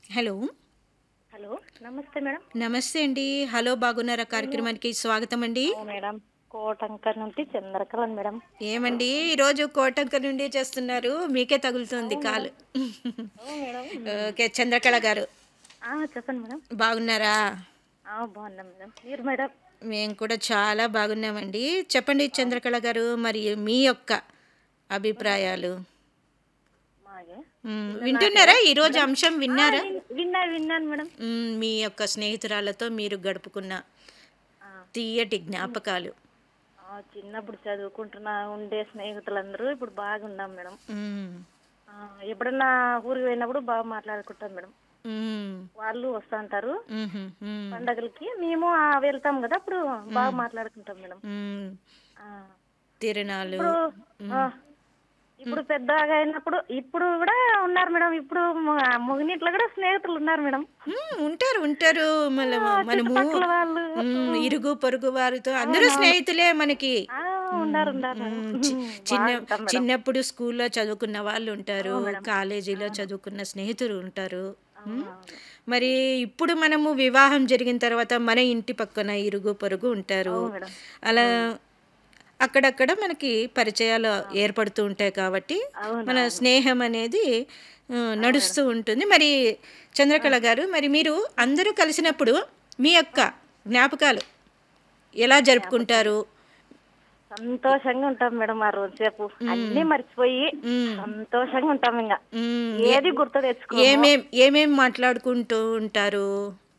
Hello hello నమస్తే madam నమస్తే అండి హలో బాగున్నారా కార్యక్రమానికి స్వాగతం అండి ఓ మేడం కోటంక నుండి చంద్రకళన్ మేడం ఏమండి ఈరోజు కోటంక నుండి చేస్తున్నారు మీకే తగులుతుంది కాలు ఓ మేడం ఓకే చంద్రకళ గారు ఆ, చెప్పండి మేడం బాగున్నారా ఆ, బాగున్నాం మేడం మీరు మేడం మేము కూడా చాలా బాగున్నామండి చెప్పండి చంద్రకళ గారు మరి మీ యొక్క అభిప్రాయాలు మాగే మ్, వింటున్నారా ఈరోజు అంశం విన్నారా విన్- విన్నా విన్నాను మేడం మ్, మీ యొక్క స్నేహితురాలతో మీరు గడుపుకున్న ఆ, తీయటి జ్ఞాపకాలు ఆ, చిన్నప్పుడు చదువుకుంటున్నా ఉండే స్నేహితులందరూ ఇప్పుడు బాగున్నాం మేడం మ్, ఆ, ఎప్పుడన్నా ఊరికి పోయినప్పుడు బాగా మాట్లాడుకుంటాం మేడం మ్, వాళ్ళు వస్తుంటారు మ్హు, మ్, పండగలకి మేము ఆ, వెళ్తాం కదా అప్పుడు బాగా మాట్లాడుకుంటాం మేడం మ్. ఆ, తిరణాలు ఇప్పుడు ఆ, ఇప్పుడు పెద్దగా అయినప్పుడు ఇప్పుడు కూడా ఉన్నారు మేడం ఇప్పుడు ముగినిట్లో కూడా స్నేహితులు ఉన్నారు మేడం మ్, ఉంటారు ఉంటారు మన మనము చుట్టుపక్కల వాళ్ళు మ్, ఇరుగు పొరుగు వారితో అందరూ స్నేహితులే మనకి ఆ, ఉన్నారు ఉన్నారు మేడం. మ్, చి- చిన్న బాగుంటాం మేడం. చిన్నప్పుడు స్కూల్లో చదువుకున్న వాళ్ళు ఉంటారు కాలేజీలో చదువుకున్న స్నేహితులు ఉంటారు మ్? మరి ఇప్పుడు మనము వివాహం జరిగిన తర్వాత మన ఇంటి పక్కన ఇరుగు పొరుగు ఉంటారు మేడం. అలా అక్కడక్కడ మనకి పరిచయాలు ఏర్పడుతూ ఉంటాయి కాబట్టి అవును, మన స్నేహం అనేది ఆ, నడుస్తూ ఉంటుంది మరి చంద్రకళ గారు మరి మీరు అందరూ కలిసినప్పుడు మీ యొక్క జ్ఞాపకాలు ఎలా జరుపుకుంటారు సంతోషంగా ఉంటాం మేడం ఆ రోజు సేపు అన్ని మర్చిపోయి మ్, సంతోషంగా ఉంటాం ఇంకా మ్, ఏది గుర్తు తెచ్చుకో ఏమేం ఏమేం మాట్లాడుకుంటూ ఉంటారు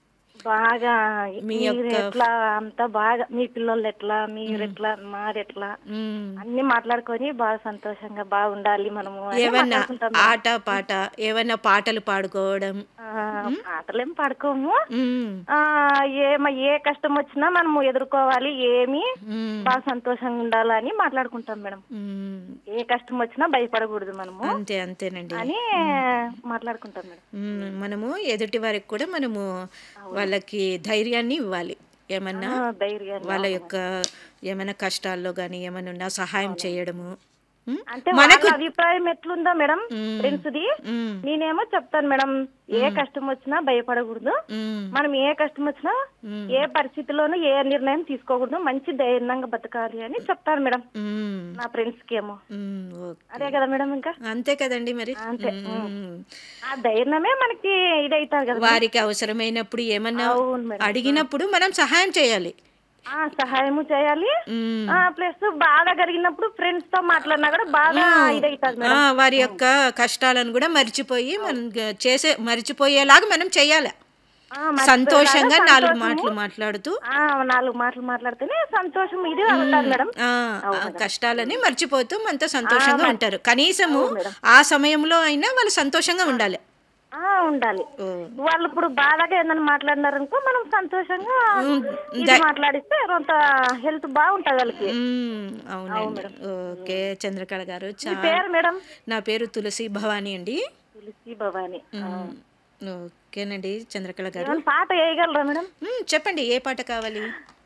బాగా మీ మీరు యొక్క- ఎట్లా అంతా బాగా మీ పిల్లలు ఎట్లా మీరు ఎట్లా మారెట్లా మ్, అన్ని మాట్లాడుకొని బాగా సంతోషంగా బాగుండాలి మనము అని ఏమన్నా మాట్లాడుకుంటాం ఆట పాట ఏమన్నా పాటలు పాడుకోవడం ఆ, పాటలేం పాడుకోము మ్, ఆ ఏమ ఏ కష్టం వచ్చినా మనము ఎదుర్కోవాలి ఏమి మ్, బాగా సంతోషంగా ఉండాలని మాట్లాడుకుంటాం మేడం మ్. ఏ కష్టం వచ్చినా భయపడకూడదు మనము అంతే అంతేనండి అని మాట్లాడుకుంటాం మేడం మ్మ్. మనము ఎదుటి వారికి కూడా మనము వాళ్ళకి ధైర్యాన్ని ఇవ్వాలి ఏమన్నా ఆ, ధైర్యాన్ని వాళ్ళ యొక్క ఏమైనా కష్టాల్లో కానీ ఏమైనా ఉన్నా సహాయం చేయడము మ్మ్? అంటే వాళ్ళ అభిప్రాయం ఎట్లుందో మేడం ఫ్రెండ్స్ ది మ్మ్. నేనేమో చెప్తాను మేడం ఏ కష్టం వచ్చినా భయపడకూడదు మ్మ్. మనం ఏ కష్టం వచ్చినా మ్మ్. ఏ పరిస్థితిలోనూ ఏ నిర్ణయం తీసుకోకూడదు మంచి ధైర్యంగా బతకాలి అని చెప్తాను మేడం మ్మ్. నా ఫ్రెండ్స్ కి ఏమో మ్మ్. ఓకే. అదే కదా మేడం ఇంకా అంతే కదండి మరి అంతే. మ్మ్. ఆ ధైర్యమే మనకి ఇదైతారు కదా వారికి అవసరమైనప్పుడు ఏమన్నా అవును మేడం అడిగినప్పుడు మనం సహాయం చేయాలి ఆ సహాయము చేయాలి మ్మ్. ఆ ప్లస్ బాధ కలిగినప్పుడు ఫ్రెండ్స్ తో మాట్లాడినా కూడా బాగా ఇదైతాది ఆ, వారి యొక్క కష్టాలను కూడా మర్చిపోయి మనం గ- చేసే మర్చిపోయేలాగా మనం చేయాలి ఆ, మర్చిపోయేలాగా సంతోషంగా నాలుగు సంతోషము. మాటలు మాట్లాడుతూ ఆ నాలుగు మాటలు మాట్లాడితేనే సంతోషం ఇది ఉంటుంది మేడం ఆ, ఆ కష్టాలని మర్చిపోతూ మనతో సంతోషంగా ఉంటారు కనీసము ఆ సమయంలో అయినా వాళ్ళు సంతోషంగా ఉండాలి ఆ ఉండాలి ఓ. వాళ్ళు ఇప్పుడు బాధగా ఏదైనా మాట్లాడినారనుకో మనం సంతోషంగా ఇది మాట్లాడిస్తే కొంత హెల్త్ బాగుంటది వాళ్ళకి మ్మ్, అవునండి ఓకే చంద్రకళ గారు మీ చా పేరు మేడం నా పేరు తులసి భవానీ అండి తులసి భవాని మ్మ్, ఓకేనండి చంద్రకళ గారు ఏమైనా పాట వేయగలరా మేడం మ్మ్, చెప్పండి ఏ పాట కావాలి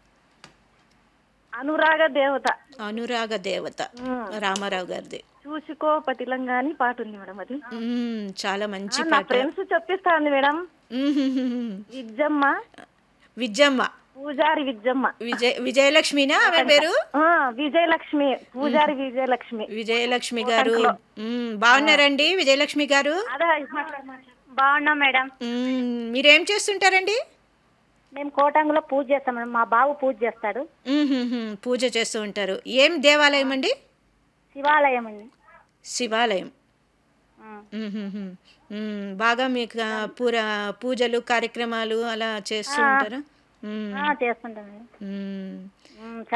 అనురాగ దేవత అనురాగ దేవత మ్మ్. రామారావు గారిది చూసుకో పతిలంగా అని పాట ఉంది మేడం అది మ్మ్, చాలా మంచి ఆ, నా పాట ఫ్రెండ్స్ చెప్పిస్తాంది మేడం మ్మ్, విజ్జమ్మ విజయమ్మ పూజారి విజ్జమ్మ విజయ విజయలక్ష్మినా ఆమె పేరు ఆ, విజయలక్ష్మి పూజారి విజయలక్ష్మి విజయలక్ష్మి గారు మ్మ్, బాగున్నారండి విజయలక్ష్మి గారు అదే బాగున్నాం మేడం మ్మ్, మీరేం చేస్తుంటారండి మేము కోటంగులో పూజ చేస్తాం మేడం మా బాబు పూజ చేస్తాడు మ్మ్, మ్మ్, మ్మ్, పూజ చేస్తూ ఉంటారు ఏం దేవాలయం అండి శివాలయం అండి శివాలయం మ్మ్, మ్మ్, మ్మ్. మ్మ్, బాగా మీకు ఆ, పూర పూజలు కార్యక్రమాలు అలా చేస్తూ ఉంటారా మ్మ్, చేస్తుంటాం మేడం మ్మ్.